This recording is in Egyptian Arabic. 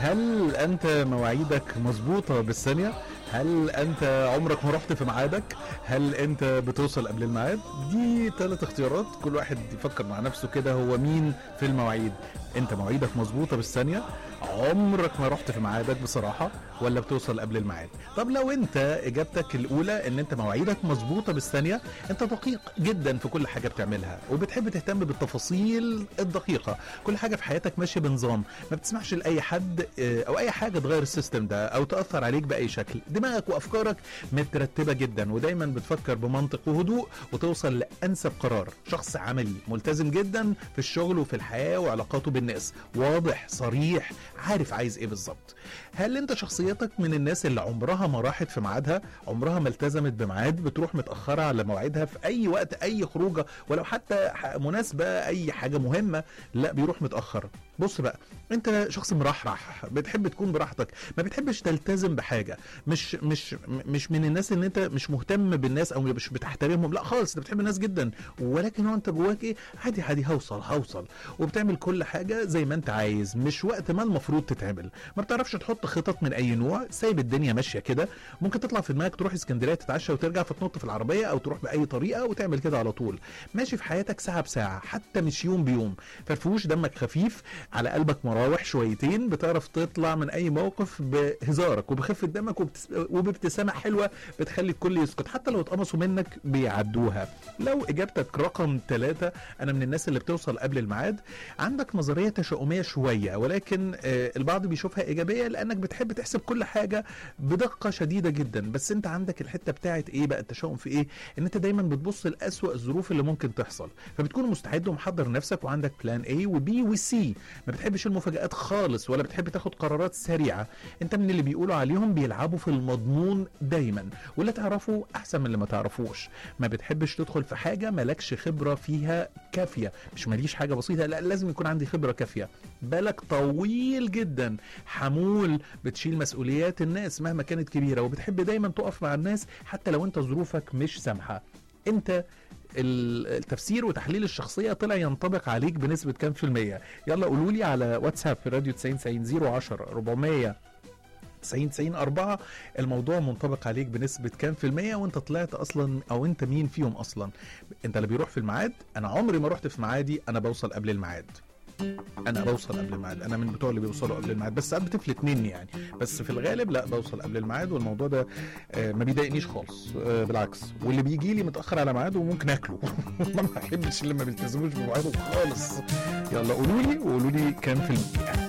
هل انت مواعيدك مظبوطه بالثانيه هل انت عمرك ما رحت في ميعادك هل انت بتوصل قبل الميعاد دي ثلاث اختيارات كل واحد يفكر مع نفسه كده هو مين في المواعيد انت مواعيدك مظبوطه بالثانيه عمرك ما رحت في ميعادك بصراحه ولا بتوصل قبل الميعاد طب لو انت اجابتك الاولى ان انت مواعيدك مظبوطه بالثانيه انت دقيق جدا في كل حاجه بتعملها وبتحب تهتم بالتفاصيل الدقيقه كل حاجه في حياتك ماشيه بنظام ما بتسمحش لاي حد اه، او اي حاجه تغير السيستم ده او تاثر عليك باي شكل دماغك وافكارك مترتبه جدا ودايما بتفكر بمنطق وهدوء وتوصل لانسب قرار شخص عملي ملتزم جدا في الشغل وفي الحياه وعلاقاته بالناس واضح صريح عارف عايز ايه بالظبط هل انت شخصيتك من الناس اللي عمرها ما راحت في ميعادها عمرها ما التزمت بميعاد بتروح متاخره على مواعيدها في اي وقت اي خروجه ولو حتى ح- مناسبه اي حاجه مهمه لا بيروح متاخر بص بقى انت شخص مرحرح بتحب تكون براحتك ما بتحبش تلتزم بحاجه مش مش م- مش من الناس اللي انت مش مهتم بالناس او مش بتحترمهم لا خالص انت بتحب الناس جدا ولكن هو انت جواك ايه عادي عادي هوصل هوصل وبتعمل كل حاجه زي ما انت عايز مش وقت ما المفروض تتعمل ما بتعرفش تحط خطط من اي نوع سايب الدنيا ماشيه كده ممكن تطلع في دماغك تروح اسكندريه تتعشى وترجع فتنط في العربيه او تروح باي طريقه وتعمل كده على طول ماشي في حياتك ساعه بساعه حتى مش يوم بيوم فرفوش دمك خفيف على قلبك مراوح شويتين بتعرف تطلع من اي موقف بهزارك وبخفه دمك وبتس... وبابتسامه حلوه بتخلي الكل يسكت حتى لو اتقمصوا منك بيعدوها لو اجابتك رقم ثلاثة انا من الناس اللي بتوصل قبل الميعاد عندك نظريه تشاؤميه شويه ولكن آه، البعض بيشوفها ايجابيه لانك بتحب تحسب كل حاجه بدقه شديده جدا بس انت عندك الحته بتاعت ايه بقى التشاؤم في ايه ان انت دايما بتبص لاسوأ الظروف اللي ممكن تحصل فبتكون مستعد ومحضر نفسك وعندك بلان A وبي وسي ما بتحبش المفاجآت خالص ولا بتحب تاخد قرارات سريعه انت من اللي بيقولوا عليهم بيلعبوا في المضمون دايما واللي تعرفه احسن من اللي ما تعرفوش ما بتحبش تدخل في حاجه مالكش خبره فيها كافيه مش ماليش حاجه بسيطه لا لازم يكون عندي خبره كافيه بالك طويل جدا حمول بتشيل مسؤوليات الناس مهما كانت كبيره وبتحب دايما تقف مع الناس حتى لو انت ظروفك مش سامحه انت ال- التفسير وتحليل الشخصيه طلع ينطبق عليك بنسبه كام في الميه يلا قولوا لي على واتساب في راديو 90 90 010 400 90 90 4 الموضوع منطبق عليك بنسبة كام في المية وانت طلعت اصلا او انت مين فيهم اصلا انت اللي بيروح في الميعاد انا عمري ما رحت في ميعادي انا بوصل قبل الميعاد انا بوصل قبل الميعاد انا من بتوع اللي بيوصلوا قبل الميعاد بس ساعات بتفلت مني يعني بس في الغالب لا بوصل قبل الميعاد والموضوع ده آه، ما بيضايقنيش خالص آه، بالعكس واللي بيجي لي متاخر على ميعاده ممكن اكله ما بحبش اللي ما بيلتزموش بميعاده خالص يلا قولوا لي وقولوا لي كام في المية